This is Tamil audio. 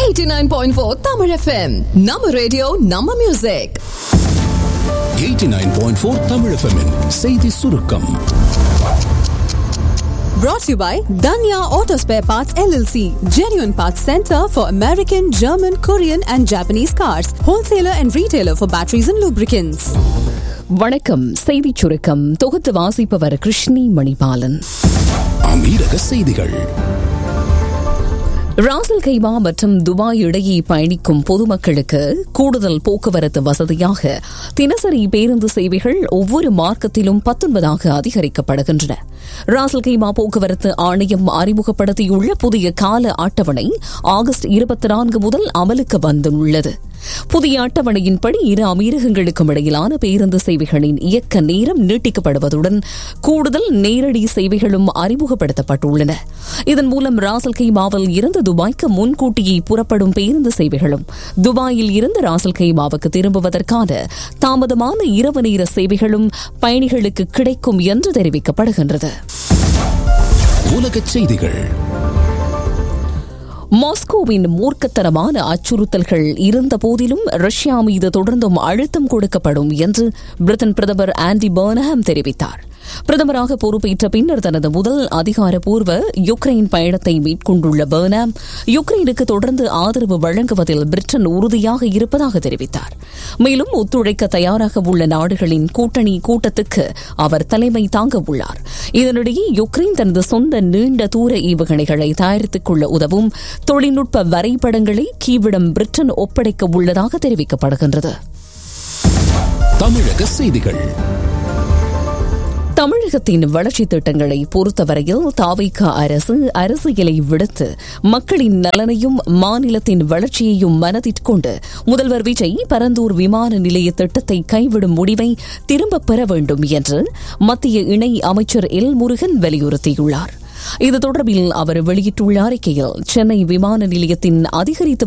89.4 Tamil FM. நம்ம ரேடியோ நம்ம மியூசிக் 89.4 Tamil FM -இன் செய்தி சுருக்கம் brought to you by Danya Auto Spare Parts LLC, genuine parts center for American, German, Korean and Japanese cars, wholesaler and retailer for batteries and lubricants. வணக்கம் செய்திச் சுருக்கம் தொகுத்து வாசிப்பவர் கிருஷ்ணி மணிபாலன் அமீரக செய்திகள் ராசல் கைமா மற்றும் துபாய் இடையே பயணிக்கும் பொதுமக்களுக்கு கூடுதல் போக்குவரத்து வசதியாக தினசரி பேருந்து சேவைகள் ஒவ்வொரு மார்க்கத்திலும் பத்தொன்பதாக அதிகரிக்கப்படுகின்றன ராசல் கைமா போக்குவரத்து ஆணையம் அறிமுகப்படுத்தியுள்ள புதிய கால அட்டவணை ஆகஸ்ட் இருபத்தி நான்கு முதல் அமலுக்கு வந்துள்ளது புதிய அட்டவணையின்படி இரு அமீரகங்களுக்கும் இடையிலான பேருந்து சேவைகளின் இயக்க நேரம் நீட்டிக்கப்படுவதுடன் கூடுதல் நேரடி சேவைகளும் அறிமுகப்படுத்தப்பட்டுள்ளன இதன் மூலம் ராசல் கைமாவில் இருந்து துபாய்க்கு முன்கூட்டியே புறப்படும் பேருந்து சேவைகளும் துபாயில் இருந்து ராசல் கைமாவுக்கு திரும்புவதற்கான தாமதமான இரவு நேர சேவைகளும் பயணிகளுக்கு கிடைக்கும் என்று தெரிவிக்கப்படுகின்றது உலகச் செய்திகள் மாஸ்கோவின் மூர்க்கத்தனமான அச்சுறுத்தல்கள் இருந்த போதிலும் ரஷ்யா மீது தொடர்ந்தும் அழுத்தம் கொடுக்கப்படும் என்று பிரிட்டன் பிரதமர் ஆண்டி பர்னஹாம் தெரிவித்தார் பிரதமராக பொறுப்பேற்ற பின்னர் தனது முதல் அதிகாரப்பூர்வ யுக்ரைன் பயணத்தை மேற்கொண்டுள்ள பர்னாம் யுக்ரைனுக்கு தொடர்ந்து ஆதரவு வழங்குவதில் பிரிட்டன் உறுதியாக இருப்பதாக தெரிவித்தார் மேலும் ஒத்துழைக்க தயாராக உள்ள நாடுகளின் கூட்டணி கூட்டத்துக்கு அவர் தலைமை தாங்க உள்ளார் இதனிடையே யுக்ரைன் தனது சொந்த நீண்ட தூர ஏவுகணைகளை தயாரித்துக் கொள்ள உதவும் தொழில்நுட்ப வரைபடங்களை கீவிடம் பிரிட்டன் ஒப்படைக்க உள்ளதாக தெரிவிக்கப்படுகின்றது தமிழக செய்திகள் தமிழகத்தின் வளர்ச்சித் திட்டங்களை பொறுத்தவரையில் தாவைக்க அரசு அரசியலை விடுத்து மக்களின் நலனையும் மாநிலத்தின் வளர்ச்சியையும் மனதிற்கொண்டு முதல்வர் விஜய் பரந்தூர் விமான நிலைய திட்டத்தை கைவிடும் முடிவை திரும்பப் பெற வேண்டும் என்று மத்திய இணை அமைச்சர் எல் முருகன் வலியுறுத்தியுள்ளார் இது தொடர்பில் அவர் வெளியிட்டுள்ள அறிக்கையில் சென்னை விமான நிலையத்தின் அதிகரித்து